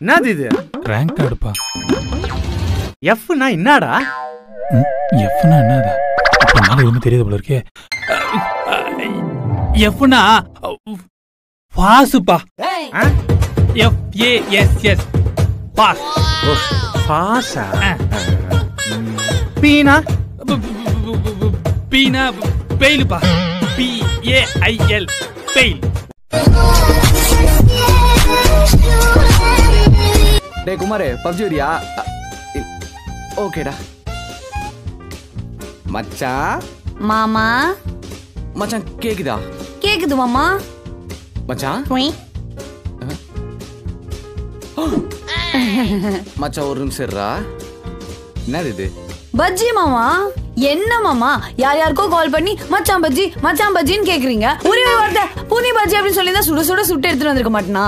என்னது இது ரேங்க் கார்டுப்பா எஃப்னா என்னடா எஃப்னா என்னதா அப்ப நாளை ஒன்றும் தெரியுது போல இருக்கே எஃப்னா பாசுப்பா ஆ? F A S S pass ஓ பாஸா பீனா பீனா பெயிலுப்பா P A I L fail டேய் குமார் பப்ஜி வரியா ஓகேடா மச்சான் மாமா மச்சான் கேக்குதா கேக்குது மாமா மச்சான் மச்சான் ஒரு நிமிஷம் இருடா என்னது இது பஜ்ஜி மாமா என்ன மாமா யார் யாருக்கோ கால் பண்ணி மச்சான் பஜ்ஜி மச்சான் பஜ்ஜின்னு கேக்குறீங்க ஒரே ஒரு வார்த்தை பூனி பஜ்ஜி அப்படின்னு சொல்லி தான் சுட சுட சுட்டு எடுத்துட்டு வந்திருக்க மாட்டேனா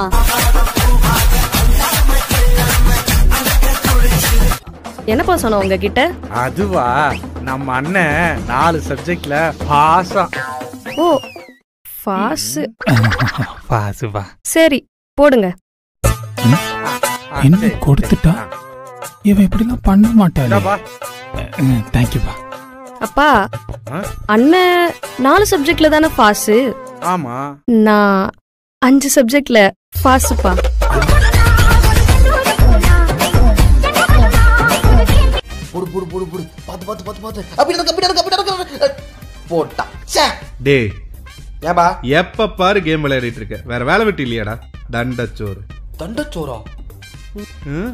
என்னப்பா சொன்ன உங்ககிட்ட அதுவா நம்ம அண்ணன் நாலு சப்ஜெக்ட்ல பாஸா ஓ ஃபாஸ் பாசுப்பா சரி போடுங்க என்ன கொடுத்துட்டா இவன் இப்படிலாம் பண்ண மாட்டாளே இந்தாப்பா. தேங்க்யூப்பா அப்பா ஆ? அண்ணன் நாலு சப்ஜெக்ட்ல தானே பாஸு ஆமா நான் அஞ்சு சப்ஜெக்ட்ல பாஸுப்பா புடு புடு புடு புடு பாத்து பாத்து பாத்து பாத்து அப்படி நடக்கு அப்படி நடக்கு அப்படி நடக்கு போட்டா ச்சே டேய் ஏன்பா எப்ப பாரு கேம் விளையாடிட்டு இருக்க வேற வேலை வெட்டி இல்லையாடா தண்டச்சோறு தண்டச்சோரா ம்?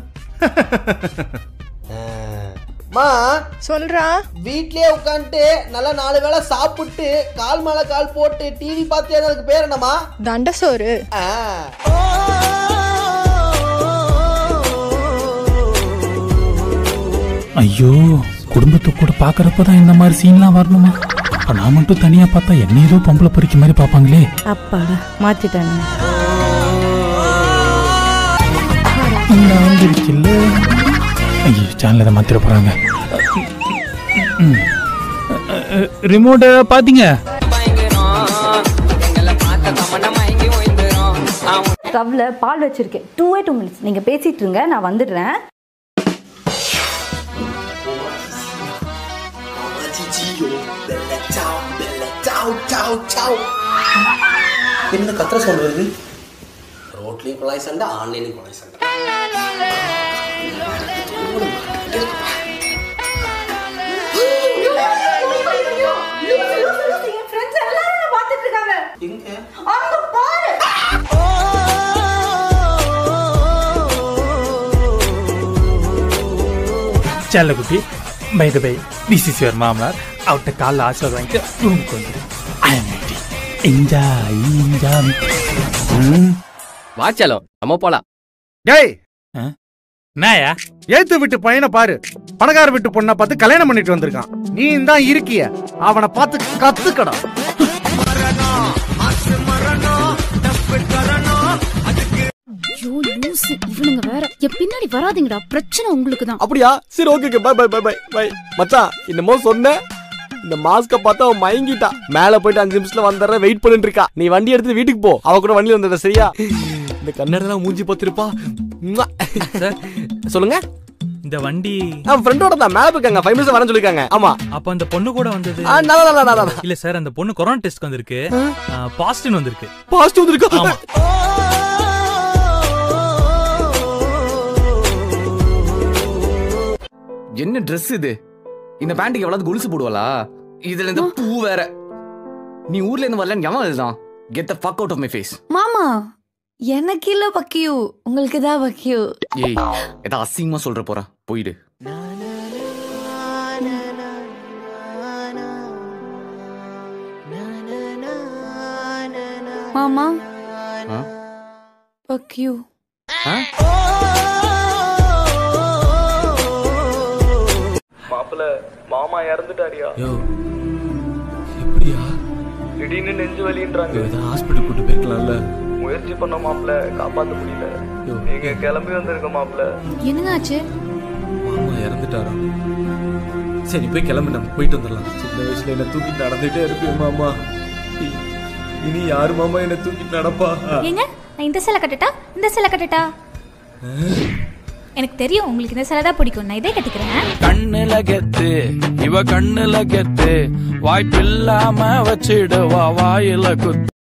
மா சொல்றா வீட்லயே உட்காந்துட்டு நல்லா நாலு வேளை சாப்பிட்டு கால் மேல கால் போட்டு டிவி பார்த்து அதுக்கு பேர் என்னம்மா தண்டசோறு ஆ. ஐயோ குடும்பத்தை கூட பாக்குறப்ப தான் இந்த மாதிரி சீன்லாம் வரணுமா அப்ப நான் மட்டும் தனியா பார்த்தா என்ன ஏதோ பொம்பளை பொறிக்க மாதிரி பாப்பாங்களே அப்பாடா மாத்திட்டாங்க இந்த வந்துருச்சுல்ல ஐயோ சேனல் இதை மாத்திர போறாங்க ரிமோட்டை பாத்தீங்க ஸ்டவ்ல பால் வச்சிருக்கேன் டூ டூ மினிட்ஸ் நீங்க பேசிட்டு இருங்க நான் வந்துடுறேன் என்ன கத்திர சவுண்ட் வருது ரோட்லயும் கொலாய் சண்டை ஆன்லைன்லயும் கொலாய் சண்டை எங்க செல்லக்குட்டி by the by this is your மாமனார் அவர்கிட்ட காலைல ஆசீர்வாதம் வாங்கிட்டு ரூமுக்கு வந்துடு I am waiting enjoy enjoy வாச்சலம் நம்ம போலாம் டேய் நாயா ஏத்து விட்டு பையனை பாரு பணக்கார வீட்டு பொண்ணை பார்த்து கல்யாணம் பண்ணிட்டு வந்திருக்கான் நீ தான் இருக்கிய அவனை பார்த்து கத்துக்கடா ஐயோ லூசு இவனுங்க வேற என் பின்னாடி வராதீங்கடா பிரச்சனை உங்களுக்கு தான் அப்படியா சரி okay bye bye bye bye bye மச்சான் என்னமோ சொன்ன இந்த மாஸ்க பார்த்தா அவன் மயங்கிட்டா மேல போயிட்டு அஞ்சு நிமிஷத்துல வந்துடுற வெயிட் பண்ணிட்டு இருக்கா நீ வண்டி எடுத்து வீட்டுக்கு போ அவ கூட வண்டியில வந்துடுற சரியா இந்த கண்ணாடிலாம் மூஞ்சி பார்த்திருப்பா ம்மா. சொல்லுங்க இந்த வண்டி அவன் ஃப்ரெண்டோட தான் மேல போயிருக்காங்க ஃபைவ் மினிட்ஸ் வரேன்னு சொல்லிருக்காங்க ஆமா அப்ப அந்த பொண்ணு கூட வந்தது ஆ, நல்லா நல்லா நல்லா நல்லா இல்ல சார் அந்த பொண்ணு கொரோனா டெஸ்ட் வந்திருக்கு பாசிட்டிவ் வந்திருக்கு பாசிட்டிவ் வந்துருக்கா ஆமா என்ன Dress இது இந்த பேண்ட்டுக்கு எவ்வளவு கொலுசு போடுவாளா இதுல இந்த பூ வேற நீ ஊர்ல இருந்து வரலன்னு எவன் இதுதான் get the fuck out of my face மாமா எனக்கு இல்ல பக்கியூ உங்களுக்கு தான் பக்கியூ ஏய் ஏதோ அசிங்கமா சொல்ற போறேன் போயிடு மாமா ஆ? பக்கியூ ஆ? மாப்பிள்ள மாமா இறந்துட்டாரியா யோ எப்படியா திடீர்னு நெஞ்சு வலின்றாங்க ஏதாவது ஹாஸ்பிட்டல் கூட்டு போயிருக்கலாம்ல முயற்சி பண்ண மாப்பிள்ள காப்பாத்த முடியல நீங்க கிளம்பி வந்திருக்க மாப்பிள்ள என்னங்க ஆச்சு மாமா இறந்துட்டாரா சரி போய் கிளம்பு நம்ம போயிட்டு வந்துடலாம் சின்ன வயசுல என்ன தூக்கிட்டு நடந்துட்டே இருப்பேன் மாமா இ- இனி யாரு மாமா என்ன தூக்கிட்டு நடப்பா ஏங்க நான் இந்த சேலை கட்டட்டா இந்த சேலை கட்டட்டா எனக்கு தெரியும் உங்களுக்கு இந்த சேலை தான் பிடிக்கும் நான் இதே கட்டிக்கிறேன் கண்ணுல கெத்து இவ கண்ணுல கெத்து வாய்ப்பில்லாம வச்சிடுவா வாயில குத்து